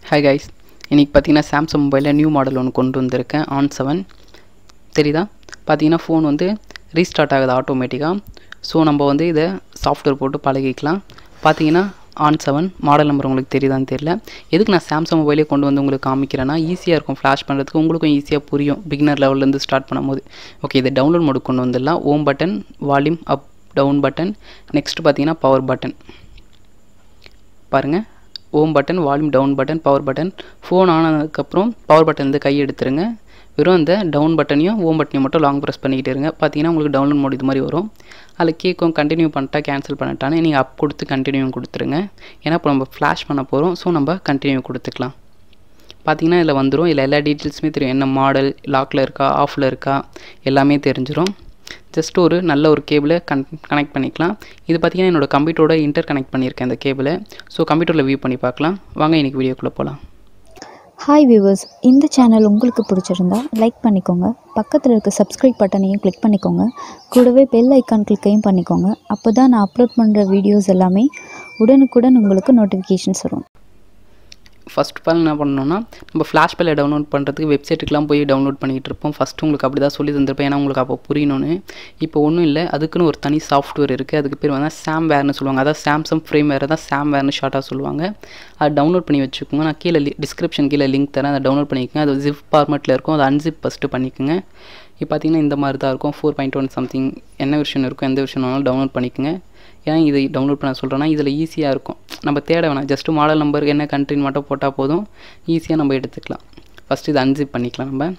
hi guys இன்றைக்கி பார்த்தீங்கன்னா Samsung மொபைலில் நியூ மாடல் ஒன்று கொண்டு வந்திருக்கேன் ஆன் செவன் தெரியுதா பார்த்தீங்கன்னா ஃபோன் வந்து ரீஸ்டார்ட் ஆகுது ஆட்டோமேட்டிக்காக ஸோ நம்ம வந்து இதை சாஃப்ட்வேர் போட்டு பழகிக்கலாம் பார்த்தீங்கன்னா ஆன் செவன் மாடல் நம்பர் உங்களுக்கு தெரியுதான்னு தெரியல எதுக்கு நான் சாம்சங் மொபைலே கொண்டு வந்து உங்களுக்கு காமிக்கிறேன்னா ஈஸியாக இருக்கும் ஃப்ளாஷ் பண்ணுறதுக்கு உங்களுக்கும் ஈஸியாக புரியும் பிகினர் லெவல்லேருந்து ஸ்டார்ட் பண்ணும்போது ஓகே இதை டவுன்லோட் மோடு கொண்டு வந்துடலாம் home button volume up down button next பார்த்தீங்கன்னா பவர் பட்டன் பாருங்கள் home button volume down button power button phone ஆனதுக்கப்புறம் பவர் பட்டன் வந்து கை எடுத்துருங்க வெறும் அந்த டவுன் பட்டனையும் ஓம் பட்டனையும் மட்டும் லாங் ப்ரெஸ் பண்ணிக்கிட்டே இருங்க பார்த்தீங்கன்னா உங்களுக்கு டவுன்லோட் மோட் இது மாதிரி வரும் அதில் கேட்கும் கண்டினியூ பண்ணிட்டா கேன்சல் பண்ணிட்டானே நீங்கள் அப் கொடுத்து கண்டினியூ கொடுத்துருங்க ஏன்னா இப்போ நம்ம ஃப்ளாஷ் பண்ண போகிறோம் ஸோ நம்ம கண்டினியூ கொடுத்துக்கலாம் பார்த்தீங்கன்னா இதில் வந்துடும் இதில் எல்லா டீட்டெயில்ஸுமே தெரியும் என்ன மாடல் லாக்கில் இருக்கா ஆஃபில் இருக்கா எல்லாமே தெரிஞ்சிடும் ஜஸ்ட் ஒரு நல்ல ஒரு கேபிளை கன் கனெக்ட் பண்ணிக்கலாம் இது பார்த்திங்கன்னா என்னோடய கம்ப்யூட்டரோட இன்டர் கனெக்ட் பண்ணியிருக்கேன் இந்த கேபிளை ஸோ கம்ப்யூட்டரில் வியூ பண்ணி பார்க்கலாம் வாங்க இன்றைக்கி வீடியோக்குள்ளே போகலாம் ஹாய் வியூவர்ஸ் இந்த சேனல் உங்களுக்கு பிடிச்சிருந்தா லைக் பண்ணிக்கோங்க பக்கத்தில் இருக்க சப்ஸ்கிரைப் பட்டனையும் கிளிக் பண்ணிக்கோங்க கூடவே பெல் ஐக்கான் கிளிக்கையும் பண்ணிக்கோங்க அப்போ தான் நான் அப்லோட் பண்ணுற வீடியோஸ் எல்லாமே உடனுக்குடன் உங்களுக்கு நோட்டிஃபிகேஷன்ஸ் வரும் ஃபஸ்ட் ஆஃப் ஆல் என்ன பண்ணணும்னா நம்ம ஃப்ளாஷ் பில்லை டவுன்லோட் பண்ணுறதுக்கு வெப்சைட்டுக்கெலாம் போய் டவுன்லோட் பண்ணிகிட்டு இருப்போம் ஃபஸ்ட்டு உங்களுக்கு அப்படி தான் சொல்லி தந்திருப்பேன் ஏன்னா உங்களுக்கு அப்போ புரியணும்னு இப்போ ஒன்றும் இல்லை அதுக்குன்னு ஒரு தனி சாஃப்ட்வேர் இருக்குது அதுக்கு பேர் வந்து சாம் வேர்னு சொல்லுவாங்க அதாவது சாம்சங் ஃப்ரேம் வேறு தான் சாம் வேர்னு ஷார்ட்டாக சொல்லுவாங்க அதை டவுன்லோட் பண்ணி வச்சுக்கோங்க நான் கீழே டிஸ்கிரிப்ஷன் கீழே லிங்க் தரேன் அதை டவுன்லோட் பண்ணிக்கோங்க அது ஜிப் ஃபார்மெட்டில் இருக்கும் அதை அன்சிப் ஃபஸ்ட்டு பண்ணிக்கோங்க இப்போ பார்த்தீங்கன்னா இந்த மாதிரி தான் இருக்கும் ஃபோர் பாயிண்ட் ஒன் சம்திங் என்ன விஷயம் இருக்கும் எந்த விஷயம் வேணாலும் டவுன்லோட் பண்ணிக்கோங்க ஏன் இதை டவுன்லோட் பண்ண சொல்கிறேன்னா இதில் ஈஸியாக இருக்கும் நம்ம தேட வேணாம் ஜஸ்ட்டு மாடல் நம்பர் என்ன கண்ட்ரின்னு மட்டும் போட்டால் போதும் ஈஸியாக நம்ம எடுத்துக்கலாம் ஃபஸ்ட்டு இதை அன்சிப் பண்ணிக்கலாம் நம்ம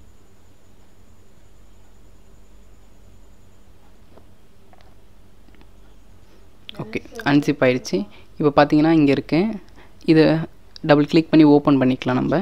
ஓகே அன்சிப் ஆயிடுச்சு இப்போ பார்த்தீங்கன்னா இங்கே இருக்கு இதை டபுள் கிளிக் பண்ணி ஓப்பன் பண்ணிக்கலாம் நம்ம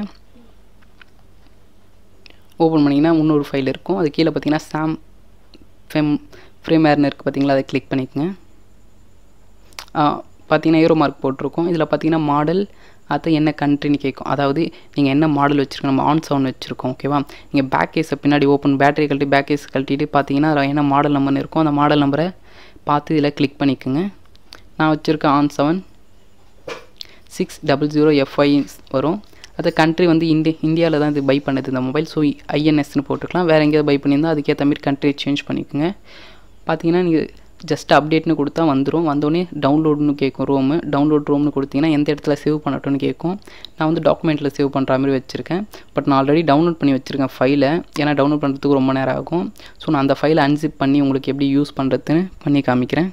ஓப்பன் பண்ணிங்கன்னா இன்னொரு ஃபைல் இருக்கும் அது கீழே பார்த்தீங்கன்னா சாம் ஃபெம் ஃப்ரேமேர்னு இருக்குது பார்த்தீங்களா அதை கிளிக் பண்ணிக்கோங்க பார்த்தீங்கன்னா ஏரோ மார்க் போட்டிருக்கோம் இதில் பார்த்தீங்கன்னா மாடல் அது என்ன கண்ட்ரின்னு கேட்கும் அதாவது நீங்கள் என்ன மாடல் வச்சுருக்கோம் நம்ம ஆன் சவுண்ட் வச்சுருக்கோம் ஓகேவா நீங்கள் பேக் கேஸை பின்னாடி ஓப்பன் பேட்டரி கழட்டி பேக் கேஸ் கழட்டிட்டு பார்த்தீங்கன்னா அதில் என்ன மாடல் நம்பர்னு இருக்கும் அந்த மாடல் நம்பரை பார்த்து இதில் கிளிக் பண்ணிக்கோங்க நான் வச்சுருக்க ஆன் செவன் சிக்ஸ் டபுள் ஜீரோ எஃப்ஐ வரும் அது கண்ட்ரி வந்து இண்டி இந்தியாவில் தான் இது பை பண்ணுது இந்த மொபைல் ஸோ ஐஎன்எஸ்னு போட்டுக்கலாம் வேறு எங்கேயாவது பை பண்ணியிருந்தால் அதுக்கேற்ற மாதிரி கண்ட்ரி சேஞ்ச் பண்ணிக்கோங்க பார்த்தீங்கன்னா நீங்கள் ஜஸ்ட் அப்டேட்னு கொடுத்தா வந்துடும் வந்தோடனே டவுன்லோடுன்னு கேட்கும் ரோமு டவுன்லோட் ரோம்னு கொடுத்தீங்கன்னா எந்த இடத்துல சேவ் பண்ணட்டும்னு கேட்கும் நான் வந்து டாக்குமெண்ட்டில் சேவ் பண்ணுற மாதிரி வச்சுருக்கேன் பட் நான் ஆல்ரெடி டவுன்லோட் பண்ணி வச்சுருக்கேன் ஃபைலை ஏன்னா டவுன்லோட் பண்ணுறதுக்கு ரொம்ப நேரம் ஆகும் ஸோ நான் அந்த ஃபைலை அன்சிப் பண்ணி உங்களுக்கு எப்படி யூஸ் பண்ணுறதுன்னு பண்ணி காமிக்கிறேன்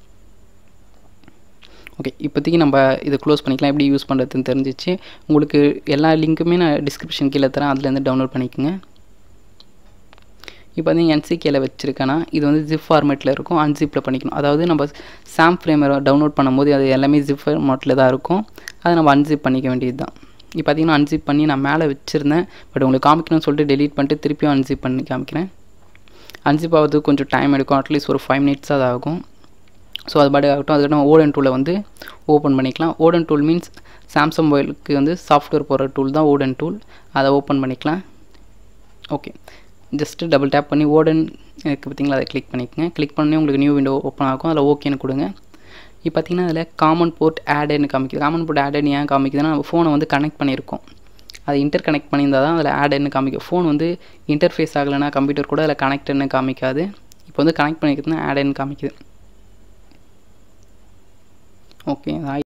ஓகே இப்போதைக்கு நம்ம இதை க்ளோஸ் பண்ணிக்கலாம் எப்படி யூஸ் பண்ணுறதுன்னு தெரிஞ்சிச்சு உங்களுக்கு எல்லா லிங்க்குமே நான் டிஸ்கிரிப்ஷன் கீழே தரேன் அதுலேருந்து டவுன்லோட் பண்ணிக்கோங்க இப்போ வந்து என்சிகேல வச்சுருக்கேன்னா இது வந்து ஜிப் ஃபார்மேட்டில் இருக்கும் அன்சிப்பில் பண்ணிக்கணும் அதாவது நம்ம சாம் ஃப்ரேமரை டவுன்லோட் பண்ணும்போது அது எல்லாமே ஜிப் ஃபார்மேட்டில் தான் இருக்கும் அதை நம்ம அன்சிப் பண்ணிக்க வேண்டியது தான் இப்போ பார்த்தீங்கன்னா அன்சிப் பண்ணி நான் மேலே வச்சுருந்தேன் பட் உங்களுக்கு காமிக்கணும்னு சொல்லிட்டு டெலீட் பண்ணிட்டு திருப்பியும் அன்சிப் பண்ணி காமிக்கிறேன் அன்சிப் ஆகிறதுக்கு கொஞ்சம் டைம் எடுக்கும் அட்லீஸ்ட் ஒரு ஃபைவ் மினிட்ஸ் அது ஆகும் ஸோ அது பாட்டு ஆகட்டும் அதுக்கப்புறம் ஓடன் டூலை வந்து ஓப்பன் பண்ணிக்கலாம் ஓடன் டூல் மீன்ஸ் சாம்சங் மொபைலுக்கு வந்து சாஃப்ட்வேர் போடுற டூல் தான் ஓடன் டூல் அதை ஓப்பன் பண்ணிக்கலாம் ஓகே ஜஸ்ட்டு டபுள் டேப் பண்ணி ஓடன் இருக்குது பார்த்தீங்களா அதை கிளிக் பண்ணிக்கோங்க கிளிக் பண்ணி உங்களுக்கு நியூ விண்டோ ஓப்பன் ஆகும் அதில் ஓகேன்னு கொடுங்க இப்போ பார்த்தீங்கன்னா அதில் காமன் போர்ட் ஆடுன்னு காமிக்குது காமன் போர்ட் ஆடுன்னு ஏன் காமிக்குதுன்னா நம்ம ஃபோனை வந்து கனெக்ட் பண்ணியிருக்கோம் அதை இன்டர் கனெக்ட் பண்ணியிருந்தால் தான் அதில் ஆடுன்னு காமிக்கும் ஃபோன் வந்து இன்டர்ஃபேஸ் ஆகலைன்னா கம்ப்யூட்டர் கூட அதில் கனெக்ட்னு காமிக்காது இப்போ வந்து கனெக்ட் பண்ணிக்கிறதுனா ஆடுன்னு காமிக்குது ஓகே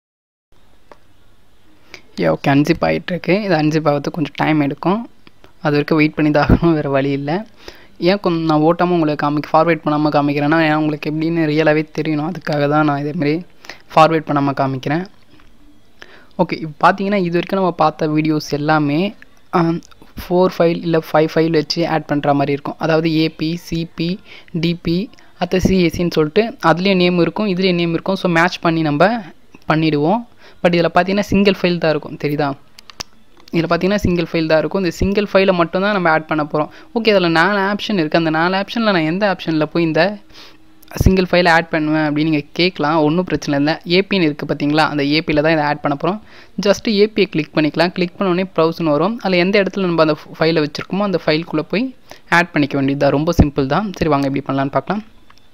ஏ ஓகே அன்சிப் ஆகிட்டுருக்கு இது அன்சிப் ஆகிறதுக்கு கொஞ்சம் டைம் எடுக்கும் அது வரைக்கும் வெயிட் பண்ணி தான் ஆகணும் வேறு வழி இல்லை ஏன் கொஞ்சம் நான் ஓட்டாமல் உங்களுக்கு காமிக்க ஃபார்வேர்ட் பண்ணாமல் காமிக்கிறேன்னா ஏன் உங்களுக்கு எப்படின்னு ரியலாகவே தெரியணும் அதுக்காக தான் நான் இதேமாரி ஃபார்வேர்ட் பண்ணாமல் காமிக்கிறேன் ஓகே இப்போ பார்த்தீங்கன்னா இது வரைக்கும் நம்ம பார்த்த வீடியோஸ் எல்லாமே ஃபோர் ஃபைல் இல்லை ஃபைவ் ஃபைல் வச்சு ஆட் பண்ணுற மாதிரி இருக்கும் அதாவது ஏபி சிபி டிபி அத்த சிஎஸ்சின்னு சொல்லிட்டு அதுலேயும் நேம் இருக்கும் இதுலேயும் நேம் இருக்கும் ஸோ மேட்ச் பண்ணி நம்ம பண்ணிவிடுவோம் பட் இதில் பார்த்தீங்கன்னா சிங்கிள் ஃபைல் தான் இருக்கும் தெரியுதா இதில் பார்த்தீங்கன்னா சிங்கிள் ஃபைல் தான் இருக்கும் இந்த சிங்கிள் ஃபைலை மட்டும் தான் நம்ம ஆட் பண்ண போகிறோம் ஓகே அதில் நாலு ஆப்ஷன் இருக்குது அந்த நாலு ஆப்ஷனில் நான் எந்த ஆப்ஷனில் போய் இந்த சிங்கிள் ஃபைலை ஆட் பண்ணுவேன் அப்படின்னு நீங்கள் கேட்கலாம் ஒன்றும் பிரச்சனை இல்லை ஏபின்னு இருக்குது பார்த்தீங்களா அந்த ஏபியில் தான் இதை ஆட் பண்ண போகிறோம் ஜஸ்ட்டு ஏபியை கிளிக் பண்ணிக்கலாம் கிளிக் பண்ணோடனே ப்ரௌஸ்னு வரும் அதில் எந்த இடத்துல நம்ம அந்த ஃபைலை வச்சுருக்கோமோ அந்த ஃபைலுக்குள்ளே போய் ஆட் பண்ணிக்க வேண்டியது தான் ரொம்ப சிம்பிள் தான் சரி வாங்க எப்படி பண்ணலான்னு பார்க்கலாம்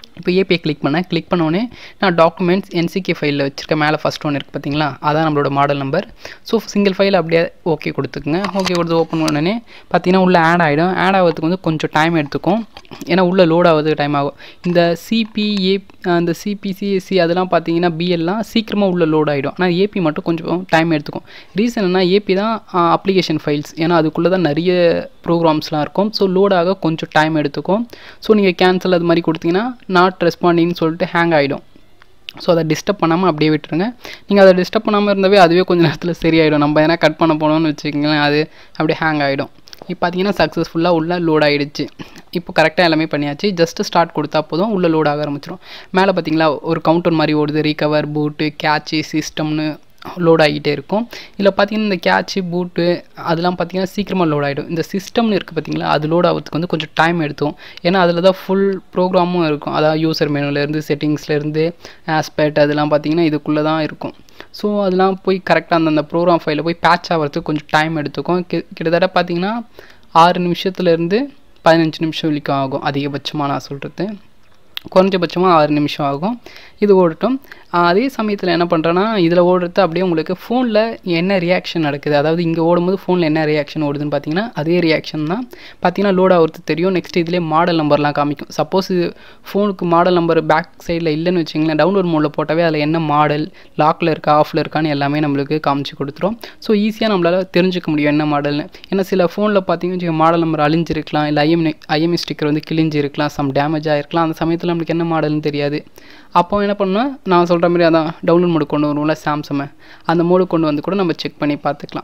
இப்போ ஏபிஐ கிளிக் பண்ணேன் கிளிக் பண்ணோடனே நான் டாக்குமெண்ட்ஸ் என்சிகே ஃபைலில் வச்சுருக்க மேலே ஃபஸ்ட் ஒன்று இருக்குது பார்த்தீங்களா அதான் நம்மளோட model number so single file அப்படியே ஓகே கொடுத்துக்குங்க ஓகே கொடுத்து ஓப்பன் பண்ணோடனே பார்த்தீங்கன்னா உள்ளே ஆட் ஆகிடும் ஆட் ஆகிறதுக்கு வந்து கொஞ்சம் டைம் எடுத்துக்கும் ஏன்னா உள்ளே லோட் ஆகிறதுக்கு டைம் ஆகும் இந்த சிபிஏ அந்த சிபிசிஎஸ்சி அதெல்லாம் பார்த்தீங்கன்னா பிஎல்லாம் சீக்கிரமாக உள்ளே லோட் ஆகிடும் ஆனால் ஏபி மட்டும் கொஞ்சம் டைம் எடுத்துக்கும் ரீசன் என்ன ஏபி தான் அப்ளிகேஷன் ஃபைல்ஸ் ஏன்னா அதுக்குள்ளே தான் நிறைய ப்ரோக்ராம்ஸ்லாம் இருக்கும் ஸோ லோட் ஆக கொஞ்சம் டைம் எடுத்துக்கும் ஸோ நீங்கள் கேன்சல் அது மாதிரி கொடுத்தீங்கன்னா நாட் ரெஸ்பாண்டிங்னு சொல்லிட்டு ஹேங் ஆகிடும் ஸோ அதை டிஸ்டர்ப் பண்ணாமல் அப்படியே விட்டுருங்க நீங்கள் அதை டிஸ்டர்ப் பண்ணாமல் இருந்தாவே அதுவே கொஞ்சம் நேரத்தில் சரியாயிடும் நம்ம எதனா கட் பண்ண போனோம்னு வச்சுக்கோங்களேன் அது அப்படியே ஹேங் ஆகிடும் இப்போ பார்த்தீங்கன்னா சக்ஸஸ்ஃபுல்லாக உள்ளே லோட் ஆகிடுச்சு இப்போ கரெக்டாக எல்லாமே பண்ணியாச்சு ஜஸ்ட்டு ஸ்டார்ட் கொடுத்தா போதும் உள்ளே லோட் ஆக ஆரம்பிச்சிடும் மேலே பார்த்தீங்களா ஒரு கவுண்டர் மாதிரி ஓடுது ரீகவர் பூட்டு கேட்சு சிஸ்டம்னு லோட் ஆகிட்டே இருக்கும் இதில் பார்த்தீங்கன்னா இந்த கேட்சு பூட்டு அதெல்லாம் பார்த்தீங்கன்னா சீக்கிரமாக லோட் ஆகிடும் இந்த சிஸ்டம்னு இருக்குது பார்த்தீங்களா அது லோட் ஆகிறதுக்கு வந்து கொஞ்சம் டைம் எடுத்தும் ஏன்னா அதில் தான் ஃபுல் ப்ரோக்ராமும் இருக்கும் அதாவது யூசர் மெனுலேருந்து செட்டிங்ஸ்லேருந்து ஆஸ்பெக்ட் அதெல்லாம் பார்த்தீங்கன்னா இதுக்குள்ளே தான் இருக்கும் ஸோ அதெல்லாம் போய் கரெக்டாக அந்தந்த ப்ரோக்ராம் ஃபைலில் போய் பேட்ச் ஆகிறதுக்கு கொஞ்சம் டைம் எடுத்துக்கும் கி கிட்டத்தட்ட பார்த்தீங்கன்னா ஆறு நிமிஷத்துலேருந்து பதினஞ்சு நிமிஷம் வரைக்கும் ஆகும் அதிகபட்சமாக நான் சொல்கிறது குறைஞ்சபட்சமாக ஆறு நிமிஷம் ஆகும் இது ஓடட்டும் அதே சமயத்தில் என்ன பண்ணுறேன்னா இதில் ஓடுறது அப்படியே உங்களுக்கு ஃபோனில் என்ன ரியாக்ஷன் நடக்குது அதாவது இங்கே ஓடும்போது ஃபோனில் என்ன ரியாக்ஷன் ஓடுதுன்னு பார்த்தீங்கன்னா அதே ரியாக்ஷன் தான் பார்த்தீங்கன்னா லோட் ஆகிறது தெரியும் நெக்ஸ்ட் இதிலே மாடல் நம்பர்லாம் காமிக்கும் சப்போஸ் இது ஃபோனுக்கு மாடல் நம்பர் பேக் சைடில் இல்லைன்னு வச்சிங்களேன் டவுன்லோட் மோடில் போட்டாவே அதில் என்ன மாடல் லாக்கில் இருக்கா ஆஃபில் இருக்கான்னு எல்லாமே நம்மளுக்கு காமிச்சு கொடுத்துரும் ஸோ ஈஸியாக நம்மளால் தெரிஞ்சுக்க முடியும் என்ன மாடல்னு ஏன்னா சில ஃபோனில் பார்த்தீங்கன்னா மாடல் நம்பர் அழிஞ்சிருக்கலாம் இல்லை ஐஎம் ஐஎம்ஐ ஸ்டிக்கர் வந்து கிழிஞ்சிருக்கலாம் சம் டேமேஜ் ஆகிருக்கலாம் அந்த சமயத்தில் நம்மளுக்கு என்ன மாடல்னு தெரியாது அப்போ என்ன பண்ணால் நான் சொல்கிற மாதிரி அதான் டவுன்லோட் மோடு கொண்டு வருவோம்ல சாம்சங்கை அந்த மோடு கொண்டு வந்து கூட நம்ம செக் பண்ணி பார்த்துக்கலாம்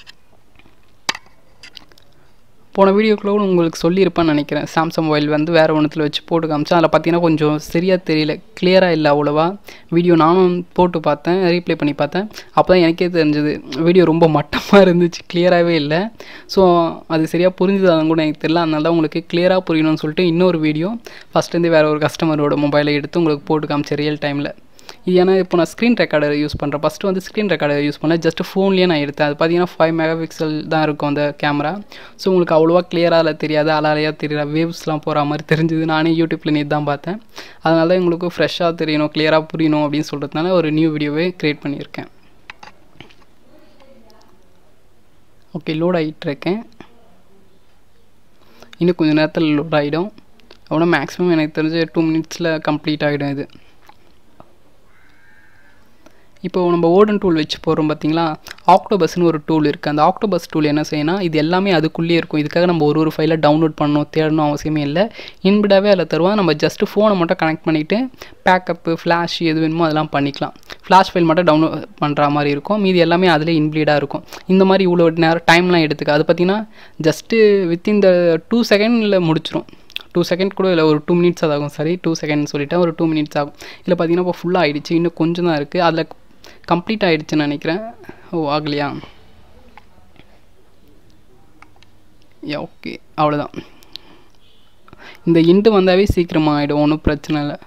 போன வீடியோக்குள்ள கூட உங்களுக்கு சொல்லியிருப்பேன்னு நினைக்கிறேன் சாம்சங் மொபைல் வந்து வேறு ஒன்றுத்தில் வச்சு போட்டு காமிச்சேன் அதில் பார்த்தீங்கன்னா கொஞ்சம் சரியாக தெரியல கிளியராக இல்லை அவ்வளோவா வீடியோ நானும் போட்டு பார்த்தேன் ரீப்ளே பண்ணி பார்த்தேன் அப்போ தான் எனக்கே தெரிஞ்சது வீடியோ ரொம்ப மட்டமாக இருந்துச்சு கிளியராகவே இல்லை ஸோ அது சரியாக புரிஞ்சுதான்னு கூட எனக்கு தெரியல அதனால தான் உங்களுக்கு கிளியராக புரியணும்னு சொல்லிட்டு இன்னொரு வீடியோ ஃபஸ்ட்லேருந்து வேறு ஒரு கஸ்டமரோட மொபைலை எடுத்து உங்களுக்கு போட்டு காமிச்சேன் ரியல் டைமில் இது ஏன்னா இப்போ நான் ஸ்க்ரீன் ரெக்கார்டர் யூஸ் பண்ணுறேன் ஃபஸ்ட்டு வந்து ஸ்க்ரீன் ரெக்கார்டர் யூஸ் பண்ணல ஜஸ்ட் ஃபோன்லேயே நான் எடுத்தேன் அது பார்த்தீங்கன்னா ஃபைவ் மெகா பிக்சல் தான் இருக்கும் அந்த கேமரா ஸோ உங்களுக்கு அவ்வளோவா கிளியராக அதில் தெரியாது அலாலையாக தெரியல வேவ்ஸ்லாம் போகிற மாதிரி தெரிஞ்சுது நானே யூடியூப்பில் நேற்று தான் பார்த்தேன் அதனால தான் உங்களுக்கு ஃப்ரெஷ்ஷாக தெரியணும் கிளியராக புரியணும் அப்படின்னு சொல்கிறதுனால ஒரு நியூ வீடியோவே க்ரியேட் பண்ணியிருக்கேன் ஓகே லோட் ஆகிட்டுருக்கேன் இன்னும் கொஞ்சம் நேரத்தில் லோட் ஆகிடும் அவ்வளோ மேக்ஸிமம் எனக்கு தெரிஞ்சு டூ மினிட்ஸில் கம்ப்ளீட் ஆகிடும் இது இப்போ நம்ம ஓடன் டூல் வச்சு போகிறோம் பார்த்தீங்களா ஆக்டோபஸ்னு ஒரு டூல் இருக்குது அந்த ஆக்டோபஸ் டூல் என்ன செய்யணும் இது எல்லாமே அதுக்குள்ளேயே இருக்கும் இதுக்காக நம்ம ஒரு ஒரு ஃபைலை டவுன்லோட் பண்ணணும் தேடணும் அவசியமே இல்லை இன்பிடாவே அதில் தருவான் நம்ம ஜஸ்ட்டு ஃபோனை மட்டும் கனெக்ட் பண்ணிவிட்டு பேக்கப்பு ஃப்ளாஷ் எது வேணுமோ அதெல்லாம் பண்ணிக்கலாம் ஃப்ளாஷ் ஃபைல் மட்டும் டவுன்லோட் பண்ணுற மாதிரி இருக்கும் மீதி எல்லாமே அதில் இன்பிளீடாக இருக்கும் இந்த மாதிரி இவ்வளோ நேரம் டைம்லாம் எடுத்துக்க அது பார்த்தீங்கன்னா ஜஸ்ட்டு வித்தின் த டூ செகண்டில் முடிச்சிடும் டூ செகண்ட் கூட இல்லை ஒரு டூ மினிட்ஸ் ஆகும் சரி டூ செகண்ட் சொல்லிட்டேன் ஒரு டூ மினிட்ஸ் ஆகும் இல்லை பார்த்தீங்கன்னா இப்போ ஃபுல்லாக ஆகிடுச்சு இன்னும் கொஞ்சம் தான் இருக்குது அதில் கம்ப்ளீட் ஆகிடுச்சுன்னு நினைக்கிறேன் ஓ ஆகலையா யா ஓகே அவ்வளோதான் இந்த இன்ட்டு வந்தாவே சீக்கிரமாக ஆகிடும் ஒன்றும் பிரச்சனை இல்லை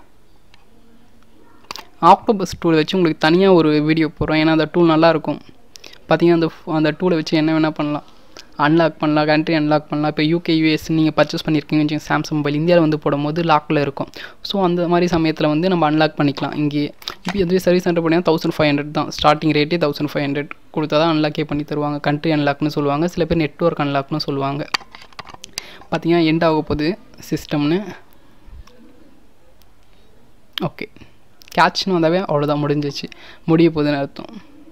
ஆக்டோபஸ் டூல் வச்சு உங்களுக்கு தனியாக ஒரு வீடியோ போடுறோம் ஏன்னா அந்த டூல் நல்லாயிருக்கும் பார்த்தீங்கன்னா அந்த அந்த டூலை வச்சு என்ன வேணால் பண்ணலாம் அன்லாக் பண்ணலாம் கண்ட்ரி அன்லாக் பண்ணலாம் இப்போ யூகே யூஎஸ் நீங்கள் பர்ச்சேஸ் பண்ணியிருக்கீங்கன்னு வச்சுக்கோங்க சாம்சங் மொபைல் இந்தியாவில் வந்து போடும்போது லாக்கில் இருக்கும் ஸோ அந்த மாதிரி சமயத்தில் வந்து நம்ம அன்லாக் பண்ணிக்கலாம் இங்கேயே இப்போ எதுவே சர்வீஸ் சென்டர் பண்ணிங்கன்னா தௌசண்ட் ஃபைவ் ஹண்ட்ரட் தான் ஸ்டார்டிங் ரேட்டே தௌசண்ட் ஃபைவ் ஹண்ட்ரட் கொடுத்தா தான் அன்லாக்கே பண்ணி தருவாங்க கண்ட்ரி அன்லாக்னு சொல்லுவாங்க சில பேர் நெட்ஒர்க் அன்லாக்னு சொல்லுவாங்க பார்த்தீங்கன்னா எண்ட் ஆக போகுது சிஸ்டம்னு ஓகே கேட்ச்னு வந்தாவே அவ்வளோதான் முடிஞ்சிச்சு முடிய போகுதுன்னு அர்த்தம்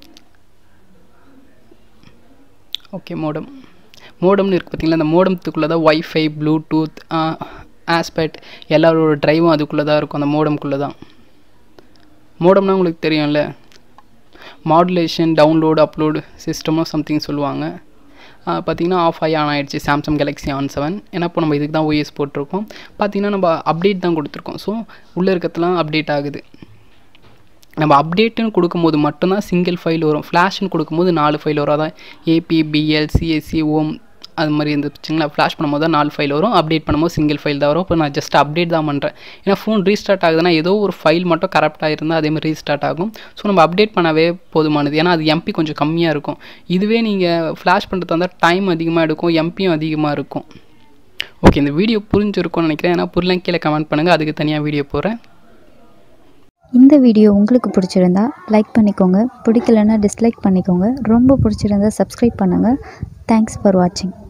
ஓகே மோடம் மோடம்னு இருக்குது பார்த்தீங்களா அந்த மோடம்த்துக்குள்ளே தான் ஒய்ஃபை ப்ளூடூத் ஆஸ்பெக்ட் எல்லாரோட ட்ரைவும் அதுக்குள்ளே தான் இருக்கும் அந்த மோடம்குள்ளே தான் மோடம்னா உங்களுக்கு தெரியும்ல மாடுலேஷன் டவுன்லோடு அப்லோடு சிஸ்டமும் சம்திங் சொல்லுவாங்க பார்த்திங்கன்னா ஆஃப் ஆகி ஆன் ஆகிடுச்சு சாம்சங் கேலக்ஸி ஆன் செவன் ஏன்னா இப்போ நம்ம இதுக்கு தான் ஓஎஸ் போட்டிருக்கோம் பார்த்திங்கன்னா நம்ம அப்டேட் தான் கொடுத்துருக்கோம் ஸோ உள்ளே இருக்கிறதுலாம் அப்டேட் ஆகுது நம்ம அப்டேட்டுன்னு கொடுக்கும்போது மட்டும்தான் சிங்கிள் ஃபைல் வரும் ஃப்ளாஷ்னு கொடுக்கும்போது நாலு ஃபைல் வரும் அதான் ஏபி பிஎல் சிஎஸ்சி ஓம் அது மாதிரி இருந்துச்சுங்களா ஃப்ளாஷ் பண்ணும்போது தான் நாலு ஃபைல் வரும் அப்டேட் பண்ணும்போது சிங்கிள் ஃபைல் தான் வரும் இப்போ நான் ஜஸ்ட் அப்டேட் தான் பண்ணுறேன் ஏன்னா ஃபோன் ரீஸ்டார்ட் ஆகுதுன்னா ஏதோ ஒரு ஃபைல் மட்டும் கரெக்டாக இருந்தால் அதே மாதிரி ரீஸ்டார்ட் ஆகும் ஸோ நம்ம அப்டேட் பண்ணவே போதுமானது ஏன்னா அது எம்பி கொஞ்சம் கம்மியாக இருக்கும் இதுவே நீங்கள் ஃப்ளாஷ் பண்ணுறது வந்தால் டைம் அதிகமாக எடுக்கும் எம்பியும் அதிகமாக இருக்கும் ஓகே இந்த வீடியோ புரிஞ்சிருக்கும்னு நினைக்கிறேன் ஏன்னா புரியலாம் கீழே கமெண்ட் பண்ணுங்கள் அதுக்கு தனியாக வீடியோ போடுறேன் இந்த வீடியோ உங்களுக்கு பிடிச்சிருந்தா லைக் பண்ணிக்கோங்க பிடிக்கலன்னா டிஸ்லைக் பண்ணிக்கோங்க ரொம்ப பிடிச்சிருந்தா சப்ஸ்கிரைப் பண்ணுங்கள் தேங்க்ஸ் ஃபார் வாட்சிங்